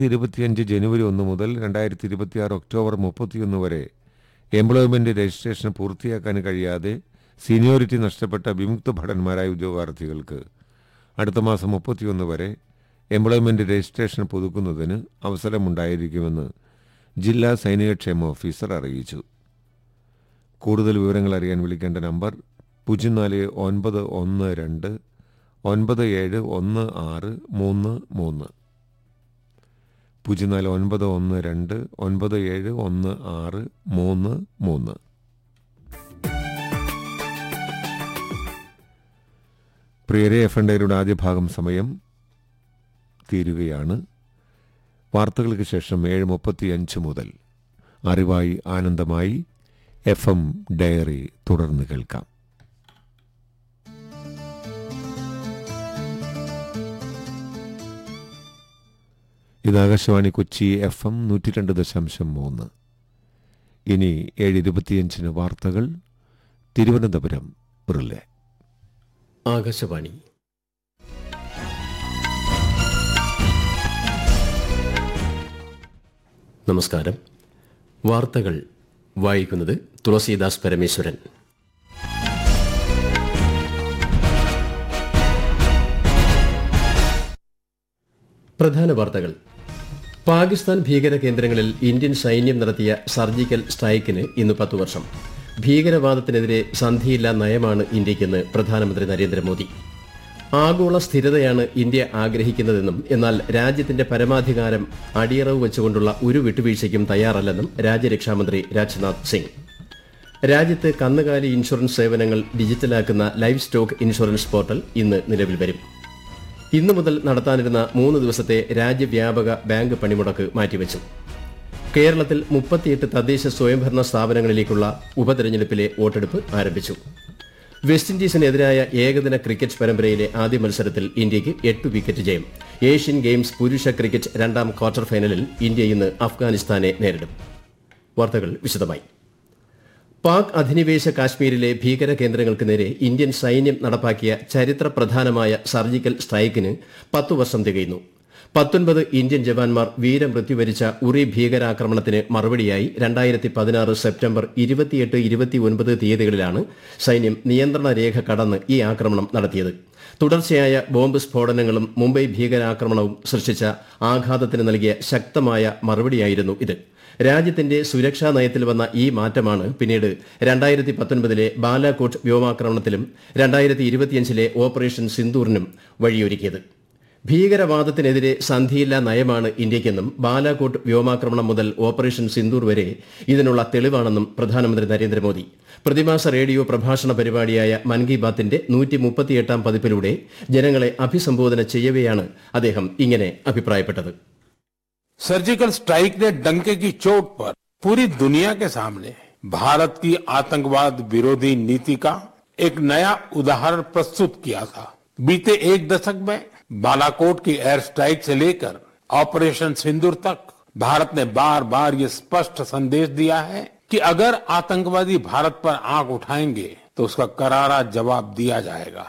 ഇരുപത്തിയഞ്ച് ജനുവരി ഒന്ന് മുതൽ രണ്ടായിരത്തി ഇരുപത്തിയാറ് ഒക്ടോബർ മുപ്പത്തിയൊന്ന് വരെ എംപ്ലോയ്മെന്റ് രജിസ്ട്രേഷൻ പൂർത്തിയാക്കാൻ കഴിയാതെ സീനിയോറിറ്റി നഷ്ടപ്പെട്ട വിമുക്ത ഭടന്മാരായ ഉദ്യോഗാർത്ഥികൾക്ക് അടുത്ത മാസം മുപ്പത്തിയൊന്ന് വരെ എംപ്ലോയ്മെന്റ് രജിസ്ട്രേഷൻ പുതുക്കുന്നതിന് അവസരമുണ്ടായിരിക്കുമെന്ന് ജില്ലാ സൈനികക്ഷേമ ഓഫീസർ അറിയിച്ചു കൂടുതൽ വിവരങ്ങൾ അറിയാൻ വിളിക്കേണ്ട നമ്പർ പൂജ്യം നാല് ഒൻപത് ഒന്ന് രണ്ട് ഒൻപത് ഏഴ് ഒന്ന് ആറ് മൂന്ന് മൂന്ന് പൂജ്യം നാല് ഒൻപത് ഒന്ന് രണ്ട് ഒൻപത് ഏഴ് ഒന്ന് ആറ് മൂന്ന് മൂന്ന് പ്രിയരെ എഫ് എൻ ഡയറിയുടെ ആദ്യ ഭാഗം സമയം തീരുകയാണ് വാർത്തകൾക്ക് ശേഷം ഏഴ് മുപ്പത്തി അഞ്ച് മുതൽ അറിവായി ആനന്ദമായി എഫ് എം ഡയറി തുടർന്ന് കേൾക്കാം ഇത് ആകാശവാണി കൊച്ചി എഫ് എം നൂറ്റി രണ്ട് ദശാംശം മൂന്ന് ഇനി ഏഴ് ഇരുപത്തിയഞ്ചിന് വാർത്തകൾ തിരുവനന്തപുരം റിലേ ആകാശവാണി നമസ്കാരം വാർത്തകൾ വായിക്കുന്നത് തുളസീദാസ് പരമേശ്വരൻ പ്രധാന വാർത്തകൾ പാകിസ്ഥാൻ ഭീകര കേന്ദ്രങ്ങളിൽ ഇന്ത്യൻ സൈന്യം നടത്തിയ സർജിക്കൽ സ്ട്രൈക്കിന് ഇന്ന് പത്തു വർഷം ഭീകരവാദത്തിനെതിരെ സന്ധിയില്ലാ നയമാണ് ഇന്ത്യക്കെന്ന് പ്രധാനമന്ത്രി നരേന്ദ്രമോദി ആഗോള സ്ഥിരതയാണ് ഇന്ത്യ ആഗ്രഹിക്കുന്നതെന്നും എന്നാൽ രാജ്യത്തിന്റെ പരമാധികാരം അടിയറവ് വെച്ചുകൊണ്ടുള്ള ഒരു വിട്ടുവീഴ്ചയ്ക്കും തയ്യാറല്ലെന്നും രാജ്യരക്ഷാമന്ത്രി രാജ്നാഥ് സിംഗ് രാജ്യത്ത് കന്നുകാലി ഇൻഷുറൻസ് സേവനങ്ങൾ ഡിജിറ്റലാക്കുന്ന ലൈഫ് സ്റ്റോക്ക് ഇൻഷുറൻസ് പോർട്ടൽ ഇന്ന് നിലവിൽ വരും ഇന്നു മുതൽ നടത്താനിരുന്ന മൂന്ന് ദിവസത്തെ രാജ്യവ്യാപക ബാങ്ക് പണിമുടക്ക് മാറ്റിവെച്ചു കേരളത്തിൽ മുപ്പത്തിയെട്ട് തദ്ദേശ സ്വയംഭരണ സ്ഥാപനങ്ങളിലേക്കുള്ള ഉപതെരഞ്ഞെടുപ്പിലെ വോട്ടെടുപ്പ് ആരംഭിച്ചു വെസ്റ്റ് ഇൻഡീസിനെതിരായ ഏകദിന ക്രിക്കറ്റ് പരമ്പരയിലെ ആദ്യ മത്സരത്തിൽ ഇന്ത്യയ്ക്ക് എട്ട് വിക്കറ്റ് ജയം ഏഷ്യൻ ഗെയിംസ് പുരുഷ ക്രിക്കറ്റ് രണ്ടാം ക്വാർട്ടർ ഫൈനലിൽ ഇന്ത്യ ഇന്ന് അഫ്ഗാനിസ്ഥാനെ നേരിടും വാർത്തകൾ വിശദമായി പാക് അധിനിവേശ കാശ്മീരിലെ ഭീകര കേന്ദ്രങ്ങൾക്ക് നേരെ ഇന്ത്യൻ സൈന്യം നടപ്പാക്കിയ ചരിത്ര പ്രധാനമായ സർജിക്കൽ സ്ട്രൈക്കിന് പത്തു വർഷം തികയുന്നു പത്തൊൻപത് ഇന്ത്യൻ ജവാന്മാർ വീരമൃത്യു വരിച്ച ഉറി ഭീകരാക്രമണത്തിന് മറുപടിയായി രണ്ടായിരത്തി പതിനാറ് സെപ്റ്റംബർ ഇരുപത്തിയെട്ട് ഇരുപത്തിയൊൻപത് തീയതികളിലാണ് സൈന്യം നിയന്ത്രണ രേഖ കടന്ന് ഈ ആക്രമണം നടത്തിയത് തുടർച്ചയായ ബോംബ് സ്ഫോടനങ്ങളും മുംബൈ ഭീകരാക്രമണവും സൃഷ്ടിച്ച ആഘാതത്തിന് നൽകിയ ശക്തമായ മറുപടിയായിരുന്നു ഇത് രാജ്യത്തിന്റെ സുരക്ഷാ നയത്തിൽ വന്ന ഈ മാറ്റമാണ് പിന്നീട് രണ്ടായിരത്തി പത്തൊൻപതിലെ ബാലാകോട്ട് വ്യോമാക്രമണത്തിലും രണ്ടായിരത്തി ഇരുപത്തിയഞ്ചിലെ ഓപ്പറേഷൻ സിന്ദൂറിനും വഴിയൊരുക്കിയത് ഭീകരവാദത്തിനെതിരെ സന്ധിയില്ലാ നയമാണ് ഇന്ത്യക്കെന്നും ബാലാകോട്ട് വ്യോമാക്രമണം മുതൽ ഓപ്പറേഷൻ സിന്ദൂർ വരെ ഇതിനുള്ള തെളിവാണെന്നും പ്രധാനമന്ത്രി നരേന്ദ്രമോദി പ്രതിമാസ റേഡിയോ പ്രഭാഷണ പരിപാടിയായ മൻ കി ബാത്തിന്റെ നൂറ്റി മുപ്പത്തിയെട്ടാം പതിപ്പിലൂടെ ജനങ്ങളെ അഭിസംബോധന ചെയ്യവെയാണ് അദ്ദേഹം ഇങ്ങനെ അഭിപ്രായപ്പെട്ടത് सर्जिकल स्ट्राइक ने डंके की चोट पर पूरी दुनिया के सामने भारत की आतंकवाद विरोधी नीति का एक नया उदाहरण प्रस्तुत किया था बीते एक दशक में बालाकोट की एयर स्ट्राइक से लेकर ऑपरेशन सिंदूर तक भारत ने बार बार ये स्पष्ट संदेश दिया है कि अगर आतंकवादी भारत पर आंख उठाएंगे तो उसका करारा जवाब दिया जाएगा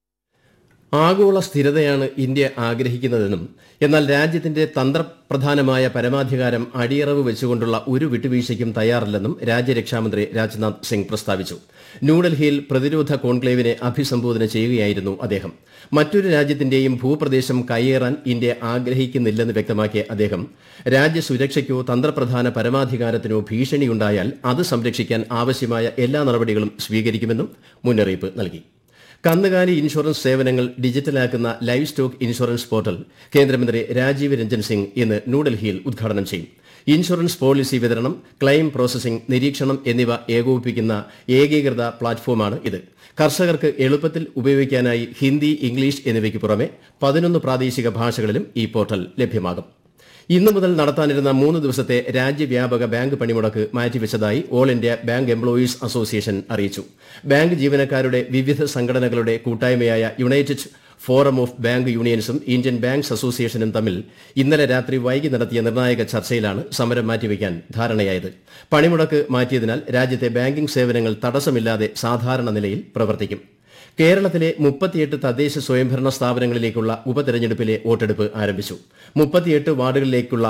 ആഗോള സ്ഥിരതയാണ് ഇന്ത്യ ആഗ്രഹിക്കുന്നതെന്നും എന്നാൽ രാജ്യത്തിന്റെ തന്ത്രപ്രധാനമായ പരമാധികാരം അടിയറവ് വെച്ചുകൊണ്ടുള്ള ഒരു വിട്ടുവീഴ്ചയ്ക്കും തയ്യാറല്ലെന്നും രാജ്യരക്ഷാമന്ത്രി രാജ്നാഥ് സിംഗ് പ്രസ്താവിച്ചു ന്യൂഡൽഹിയിൽ പ്രതിരോധ കോൺക്ലേവിനെ അഭിസംബോധന ചെയ്യുകയായിരുന്നു അദ്ദേഹം മറ്റൊരു രാജ്യത്തിന്റെയും ഭൂപ്രദേശം കയ്യേറാൻ ഇന്ത്യ ആഗ്രഹിക്കുന്നില്ലെന്ന് വ്യക്തമാക്കിയ അദ്ദേഹം രാജ്യസുരക്ഷയ്ക്കോ തന്ത്രപ്രധാന പരമാധികാരത്തിനോ ഭീഷണിയുണ്ടായാൽ അത് സംരക്ഷിക്കാൻ ആവശ്യമായ എല്ലാ നടപടികളും സ്വീകരിക്കുമെന്നും മുന്നറിയിപ്പ് നൽകി കന്നുകാലി ഇൻഷുറൻസ് സേവനങ്ങൾ ഡിജിറ്റലാക്കുന്ന ലൈവ് സ്റ്റോക്ക് ഇൻഷുറൻസ് പോർട്ടൽ കേന്ദ്രമന്ത്രി രാജീവ് രഞ്ജൻ സിംഗ് ഇന്ന് ന്യൂഡൽഹിയിൽ ഉദ്ഘാടനം ചെയ്യും ഇൻഷുറൻസ് പോളിസി വിതരണം ക്ലെയിം പ്രോസസിംഗ് നിരീക്ഷണം എന്നിവ ഏകോപിപ്പിക്കുന്ന ഏകീകൃത പ്ലാറ്റ്ഫോമാണ് ഇത് കർഷകർക്ക് എളുപ്പത്തിൽ ഉപയോഗിക്കാനായി ഹിന്ദി ഇംഗ്ലീഷ് എന്നിവയ്ക്ക് പുറമെ പതിനൊന്ന് പ്രാദേശിക ഭാഷകളിലും ഈ പോർട്ടൽ ലഭ്യമാകും ഇന്നു മുതൽ നടത്താനിരുന്ന മൂന്ന് ദിവസത്തെ രാജ്യവ്യാപക ബാങ്ക് പണിമുടക്ക് മാറ്റിവെച്ചതായി all India bank employees association അറിയിച്ചു ബാങ്ക് ജീവനക്കാരുടെ വിവിധ സംഘടനകളുടെ കൂട്ടായ്മയായ യുണൈറ്റഡ് ഫോറം ഓഫ് ബാങ്ക് യൂണിയൻസും ഇന്ത്യൻ ബാങ്ക്സ് അസോസിയേഷനും തമ്മിൽ ഇന്നലെ രാത്രി വൈകി നടത്തിയ നിർണായക ചർച്ചയിലാണ് സമരം മാറ്റിവെക്കാൻ ധാരണയായത് പണിമുടക്ക് മാറ്റിയതിനാൽ രാജ്യത്തെ ബാങ്കിംഗ് സേവനങ്ങൾ തടസ്സമില്ലാതെ സാധാരണ നിലയിൽ പ്രവർത്തിക്കും കേരളത്തിലെ മുപ്പത്തിയെട്ട് തദ്ദേശ സ്വയംഭരണ സ്ഥാപനങ്ങളിലേക്കുള്ള ഉപതെരഞ്ഞെടുപ്പിലെ വോട്ടെടുപ്പ് ആരംഭിച്ചു മുപ്പത്തിയെട്ട് വാർഡുകളിലേക്കുള്ള